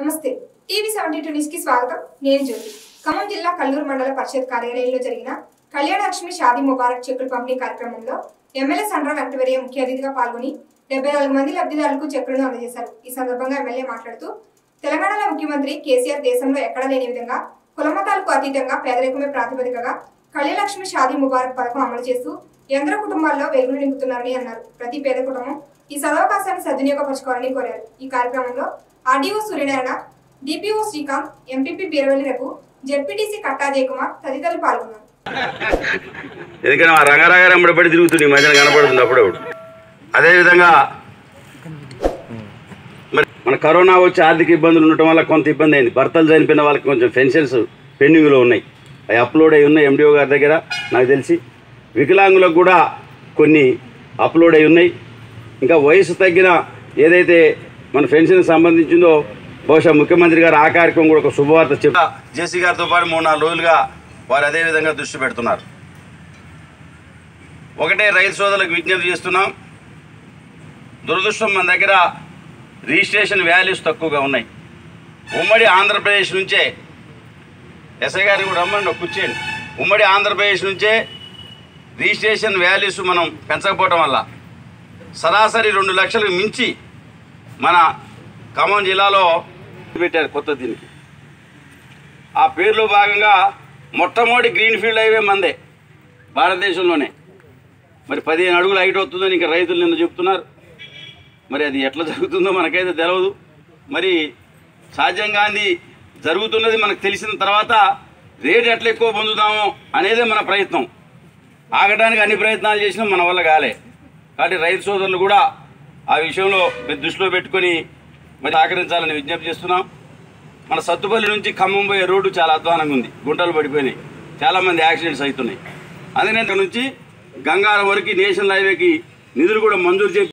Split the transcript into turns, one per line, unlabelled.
నమస్తే TV seventy two news కి స్వాగతం నేను జ్యోతి ఖమ్మం జిల్లా కల్లూరు మండల పరిషత్ కార్యాలయంలో జరిగిన కళ్యాణలక్ష్మి షాదీ ముబారక్ చెక్కుల పంపిణీ కార్యక్రమంలో ఎమ్మెల్యే సండ్ర వెంకటవీర్య ముఖ్య అతిథిగా పాల్గొని డెబ్బై నాలుగు మంది లబ్ధిదారులకు చెక్కులను అందజేశారు ఈ సందర్భంగా ఎమ్మెల్యే మాట్లాడుతూ తెలంగాణలో ముఖ్యమంత్రి కేసీఆర్ దేశంలో ఎక్కడా లేని విధంగా కులమతాలకు అతీతంగా పేదరికమే ప్రాతిపదికగా కళ్యాణలక్ష్మి షాదీ ముబారక్ పథకం అమలు చేస్తూ ఎందరో కుటుంబాల్లో వెలుగులు నింపుతున్నారని అన్నారు ప్రతి పేద కుటుంబం ఈ సదవకాశాన్ని సద్వినియోగపరచుకోవాలని కోరారు ఈ కార్యక్రమంలో RDO Suryanarayana DPO Srikanth MPP Beeravalli Raghu ZPTC Katta Jayakumar తదితరులు పాల్గొన్నారు
ఎందుకంటే మా రంగారాగారు ఎంబడపడి తిరుగుతుంది ఈ మధ్యన కనపడుతుంది అప్పుడప్పుడు అదేవిధంగా మరి మన కరోనా వచ్చి ఆర్థిక ఇబ్బందులు ఉండటం వల్ల కొంత ఇబ్బంది అయింది భర్తలు చనిపోయిన వాళ్ళకి కొంచెం పెన్షన్స్ పెండింగ్లో ఉన్నాయి అవి అప్లోడ్ అయి ఉన్నాయి ఎండిఓ గారి దగ్గర నాకు తెలిసి వికలాంగులకు కూడా కొన్ని అప్లోడ్ అయి ఉన్నాయి ఇంకా వయసు తగ్గిన ఏదైతే మన పెన్షన్కి సంబంధించిందో బహుశా ముఖ్యమంత్రి గారు ఆ కార్యక్రమం కూడా ఒక శుభవార్త చెప్ప జేసీ గారితో పాటు మూడు నాలుగు రోజులుగా వారు అదే విధంగా దృష్టి పెడుతున్నారు ఒకటే రైతు సోదరులకు విజ్ఞప్తి చేస్తున్నాం దురదృష్టం మన దగ్గర రిజిస్ట్రేషన్ వాల్యూస్ తక్కువగా ఉన్నాయి ఉమ్మడి ఆంధ్రప్రదేశ్ నుంచే ఎస్ఐ గారిని కూడా రమ్మండి కూర్చోండి ఉమ్మడి ఆంధ్రప్రదేశ్ నుంచే రిజిస్ట్రేషన్ వాల్యూస్ మనం పెంచకపోవటం వల్ల సరాసరి రెండు లక్షలకు మించి మన ఖమ్మం జిల్లాలో పెట్టారు కొత్త దీనికి ఆ పేరులో భాగంగా మొట్టమొదటి గ్రీన్ ఫీల్డ్ హైవే మందే భారతదేశంలోనే మరి పదిహేను అడుగులు హైట్ అవుతుందని ఇంకా రైతులు నిన్న చెప్తున్నారు మరి అది ఎట్లా జరుగుతుందో మనకైతే తెలియదు మరి సాధ్యంగాంది జరుగుతున్నది మనకు తెలిసిన తర్వాత రేట్ ఎట్లా ఎక్కువ పొందుతాము అనేదే మన ప్రయత్నం ఆగడానికి అన్ని ప్రయత్నాలు చేసినా మన వల్ల కాలే కాబట్టి రైతు సోదరులు కూడా ఆ విషయంలో మీరు దృష్టిలో పెట్టుకొని మరి సహకరించాలని విజ్ఞప్తి చేస్తున్నాం మన సత్తుపల్లి నుంచి ఖమ్మం పోయే రోడ్డు చాలా అధ్వానంగా ఉంది గుంటలు పడిపోయినాయి చాలామంది యాక్సిడెంట్స్ అవుతున్నాయి అందుకని ఇక్కడ నుంచి గంగారం వరకు నేషనల్ హైవేకి నిధులు కూడా మంజూరు చేసి